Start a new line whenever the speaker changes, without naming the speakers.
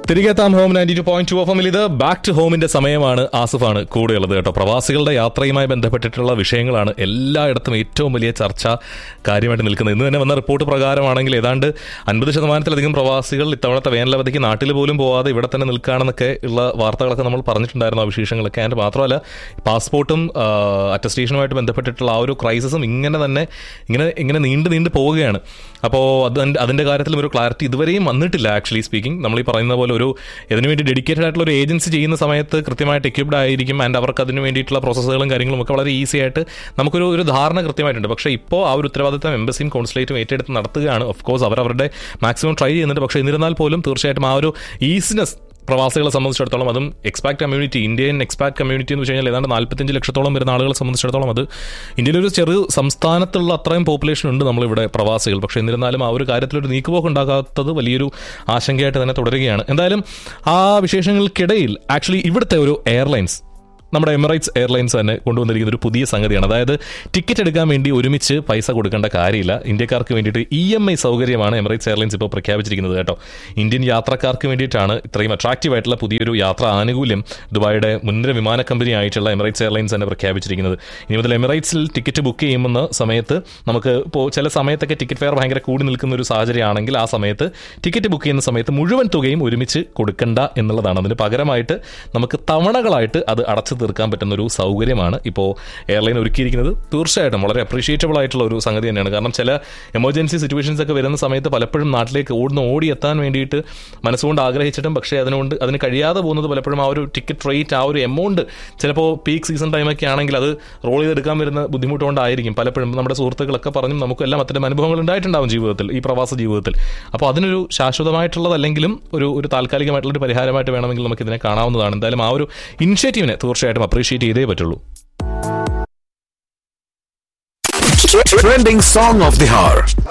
തിരികെ എത്താം home ninety two point two F എമ്മിൽ ഇത് ബാക്ക് ടു ഹോമിന്റെ സമയമാണ് ആസിഫാണ് കൂടെയുള്ളത് കേട്ടോ പ്രവാസികളുടെ യാത്രയുമായി ബന്ധപ്പെട്ടിട്ടുള്ള വിഷയങ്ങളാണ് എല്ലായിടത്തും ഏറ്റവും വലിയ ചർച്ച കാര്യമായിട്ട് നിൽക്കുന്നത് ഇന്ന് തന്നെ വന്ന റിപ്പോർട്ട് പ്രകാരമാണെങ്കിൽ ഏതാണ്ട് അൻപത് ശതമാനത്തിലധികം പ്രവാസികൾ ഇത്തവണത്തെ വേനലവധിക്ക് നാട്ടിൽ പോലും പോവാതെ ഇവിടെ തന്നെ നിൽക്കുകയാണെന്നൊക്കെ ഉള്ള വാർത്തകളൊക്കെ നമ്മൾ പറഞ്ഞിട്ടുണ്ടായിരുന്നു ആ വിശേഷങ്ങളൊക്കെ അതിൻ്റെ മാത്രമല്ല പാസ്പോർട്ടും അറ്റസ്റ്റേഷനുമായിട്ട് ബന്ധപ്പെട്ടിട്ടുള്ള ആ ഒരു ക്രൈസിസും ഇങ്ങനെ തന്നെ ഇങ്ങനെ ഇങ്ങനെ നീണ്ടു നീണ്ടു പോവുകയാണ് അപ്പോൾ അതിൻ്റെ അതിൻ്റെ കാര്യത്തിലും ഒരു ക്ലാരിറ്റി ഇതുവരെയും വന്നിട്ടില്ല ആക്ച്വലി സ്പീക്കിംഗ് നമ്മൾ ഈ പറയുന്ന പോലെ ഒരു ഇതിനു വേണ്ടി ഡെഡിക്കേറ്റഡ് ആയിട്ടുള്ള ഒരു ഏജൻസി ചെയ്യുന്ന സമയത്ത് കൃത്യമായിട്ട് എക്യുപ്ഡ് ആയിരിക്കും ആൻഡ് അവർക്ക് അതിന് വേണ്ടിയിട്ടുള്ള പ്രോസസ്സുകളും കാര്യങ്ങളും ഒക്കെ വളരെ ഈസി ആയിട്ട് നമുക്കൊരു ഒരു ധാരണ കൃത്യമായിട്ടുണ്ട് പക്ഷേ ഇപ്പോൾ ആ ഒരു ഉത്തരവാദിത്തം എംബസിയും കോൺസുലേറ്റും ഏറ്റെടുത്ത് നടത്തുകയാണ് ഓഫ് കോഴ്സ് അവർ അവരുടെ മാക്സിമം ട്രൈ ചെയ്യുന്നുണ്ട് പക്ഷേ എന്നിരുന്നാൽ പോലും തീർച്ചയായിട്ടും ആ ഒരു ഈസിനെസ് പ്രവാസികളെ സംബന്ധിച്ചിടത്തോളം അതും expat community Indian expat community എന്ന് വെച്ച് കഴിഞ്ഞാൽ ഏതാണ്ട് നാൽപ്പത്തഞ്ച് ലക്ഷത്തോളം വരുന്ന ആളുകളെ സംബന്ധിച്ചിടത്തോളം അത് ഇന്ത്യയിലെ ഒരു ചെറു സംസ്ഥാനത്തുള്ള അത്രയും പോപ്പുലേഷൻ ഉണ്ട് നമ്മളിവിടെ പ്രവാസികൾ പക്ഷേ എന്നിരുന്നാലും ആ ഒരു കാര്യത്തിലൊരു നീക്കുപോക്ക് ഉണ്ടാകാത്തത് വലിയൊരു ആശങ്കയായിട്ട് തന്നെ തുടരുകയാണ് എന്തായാലും ആ വിശേഷങ്ങൾക്കിടയിൽ ആക്ച്വലി ഇവിടുത്തെ ഒരു എയർലൈൻസ് നമ്മുടെ എമിറേറ്റ്സ് എയർലൈൻസ് തന്നെ കൊണ്ടുവന്നിരിക്കുന്ന ഒരു പുതിയ സംഗതിയാണ് അതായത് ടിക്കറ്റ് എടുക്കാൻ വേണ്ടി ഒരുമിച്ച് പൈസ കൊടുക്കേണ്ട കാര്യമില്ല ഇന്ത്യക്കാർക്ക് വേണ്ടിയിട്ട് ഇ എം ഐ സൗകര്യമാണ് എമിറേറ്റ്സ് എയർലൈൻസ് ഇപ്പോൾ പ്രഖ്യാപിച്ചിരിക്കുന്നത് കേട്ടോ ഇന്ത്യൻ യാത്രക്കാർക്ക് വേണ്ടിയിട്ടാണ് ഇത്രയും അട്രാക്റ്റീവ് ആയിട്ടുള്ള പുതിയൊരു യാത്രാ ആനുകൂല്യം ദുബായിയുടെ മുൻനിര വിമാന കമ്പനി ആയിട്ടുള്ള എമിറേറ്റ്സ് എയർലൈൻസ് തന്നെ പ്രഖ്യാപിച്ചിരിക്കുന്നത് ഇനി മുതൽ എമിറേറ്റ്സിൽ ടിക്കറ്റ് ബുക്ക് ചെയ്യുന്ന സമയത്ത് നമുക്ക് ഇപ്പോൾ ചില സമയത്തൊക്കെ ടിക്കറ്റ് ഫെയർ ഭയങ്കര കൂടി നിൽക്കുന്ന ഒരു സാഹചര്യമാണെങ്കിൽ ആ സമയത്ത് ടിക്കറ്റ് ബുക്ക് ചെയ്യുന്ന സമയത്ത് മുഴുവൻ തുകയും ഒരുമിച്ച് കൊടുക്കണ്ട എന്നുള്ളതാണ് അതിന് പകരമായിട്ട് നമുക്ക് തവണകളായിട്ട് അത് അടച്ചു തീർക്കാൻ പറ്റുന്ന ഒരു സൗകര്യമാണ് ഇപ്പോൾ എയർലൈൻ ഒരുക്കിയിരിക്കുന്നത് തീർച്ചയായിട്ടും വളരെ അപ്രീഷിയേറ്റബിൾ ആയിട്ടുള്ള ഒരു സംഗതി തന്നെയാണ് കാരണം ചില എമർജൻസി സിറ്റുവേഷൻസ് ഒക്കെ വരുന്ന സമയത്ത് പലപ്പോഴും നാട്ടിലേക്ക് ഓടുന്ന ഓടി എത്താൻ വേണ്ടിയിട്ട് മനസ്സുകൊണ്ട് ആഗ്രഹിച്ചിട്ടും പക്ഷേ അതിനുകൊണ്ട് അതിന് കഴിയാതെ പോകുന്നത് പലപ്പോഴും ആ ഒരു ടിക്കറ്റ് റേറ്റ് ആ ഒരു എമൗണ്ട് ചിലപ്പോൾ പീക്ക് സീസൺ ടൈമൊക്കെ ആണെങ്കിൽ അത് റോൾ ചെയ്തെടുക്കാൻ വരുന്ന ബുദ്ധിമുട്ടുകൊണ്ടായിരിക്കും പലപ്പോഴും നമ്മുടെ സുഹൃത്തുക്കളൊക്കെ പറഞ്ഞും നമുക്കെല്ലാം അത്തരം അനുഭവങ്ങൾ ഉണ്ടായിട്ടുണ്ടാവും ജീവിതത്തിൽ ഈ പ്രവാസ ജീവിതത്തിൽ അപ്പോൾ അതിനൊരു ശാശ്വതമായിട്ടുള്ളതല്ലെങ്കിലും ഒരു ഒരു താൽക്കാലികമായിട്ടുള്ള ഒരു പരിഹാരമായിട്ട് വേണമെങ്കിൽ നമുക്ക് ഇതിനെ കാണാവുന്നതാണ് എന്തായാലും ആ ഒരു ഇനിഷ്യേറ്റീവിനെ തീർച്ചയായിട്ടും അപ്രീഷിയേറ്റ് ചെയ്തേ പറ്റുള്ളൂ
Trending song of the hour.